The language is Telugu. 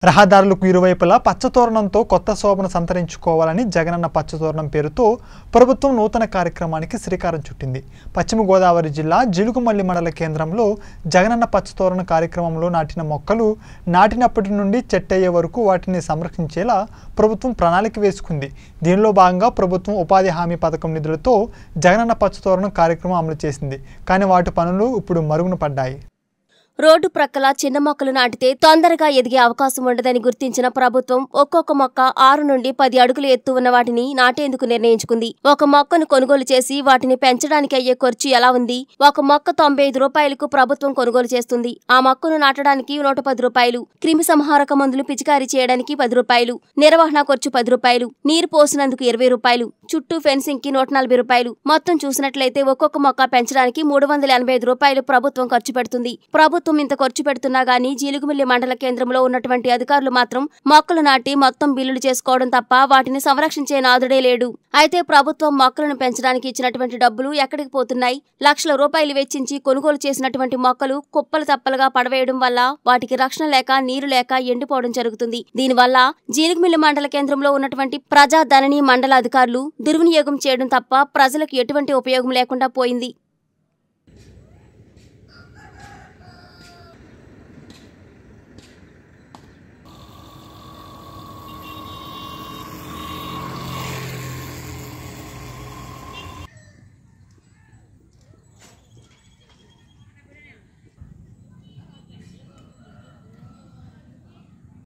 రహదారులకు ఇరువైపులా పచ్చతోరణంతో కొత్త శోభను సంతరించుకోవాలని జగనన్న పచ్చతోరణం పేరుతో ప్రభుత్వం నూతన కార్యక్రమానికి శ్రీకారం చుట్టింది పశ్చిమ గోదావరి జిల్లా జిలుగుమల్లి మండల కేంద్రంలో జగనన్న పచ్చతోరణ కార్యక్రమంలో నాటిన మొక్కలు నాటినప్పటి నుండి చెట్టయ్యే వరకు వాటిని సంరక్షించేలా ప్రభుత్వం ప్రణాళిక వేసుకుంది దీనిలో భాగంగా ప్రభుత్వం ఉపాధి హామీ పథకం నిధులతో జగనన్న పచ్చతోరణం కార్యక్రమం అమలు చేసింది కానీ వాటి పనులు ఇప్పుడు మరుగున పడ్డాయి రోడ్డు ప్రక్కల చిన్న మొక్కలు నాటితే తొందరగా ఎదిగే అవకాశం ఉండదని గుర్తించిన ప్రభుత్వం ఒక్కొక్క మొక్క ఆరు నుండి పది అడుగులు ఎత్తు ఉన్న వాటిని నాటేందుకు నిర్ణయించుకుంది ఒక మొక్కను కొనుగోలు చేసి వాటిని పెంచడానికి అయ్యే ఖర్చు ఎలా ఉంది ఒక మొక్క తొంభై ఐదు రూపాయలకు ప్రభుత్వం కొనుగోలు చేస్తుంది ఆ మొక్కను నాటడానికి నూట పది రూపాయలు క్రిమి సంహారక మందులు పిచికారీ చేయడానికి పది రూపాయలు నిర్వహణ ఖర్చు పది రూపాయలు నీరు పోసినందుకు ఇరవై రూపాయలు చుట్టూ ఫెన్సింగ్ కి నూట నలభై రూపాయలు మొత్తం చూసినట్లయితే ఒక్కొక్క మొక్క పెంచడానికి మూడు వందల ఎనభై ఐదు రూపాయలు ప్రభుత్వం ఖర్చు పెడుతుంది ప్రభుత్వం ఇంత ఖర్చు పెడుతున్నా గానీ జీలుగుమిల్లి మండల కేంద్రంలో ఉన్నటువంటి అధికారులు మాత్రం మొక్కలు నాటి మొత్తం బిల్లులు చేసుకోవడం తప్ప వాటిని సంరక్షించే నాదుడే లేడు అయితే ప్రభుత్వం మొక్కలను పెంచడానికి ఇచ్చినటువంటి డబ్బులు ఎక్కడికి పోతున్నాయి లక్షల రూపాయలు వెచ్చించి కొనుగోలు చేసినటువంటి మొక్కలు కుప్పలు తప్పలుగా పడవేయడం వల్ల వాటికి రక్షణ లేక నీరు లేక ఎండిపోవడం జరుగుతుంది దీనివల్ల జీలుగుమిల్లి మండల కేంద్రంలో ఉన్నటువంటి ప్రజా ధరణి మండల అధికారులు దుర్వినియోగం చేయడం తప్ప ప్రజలకు ఎటువంటి ఉపయోగం లేకుండా పోయింది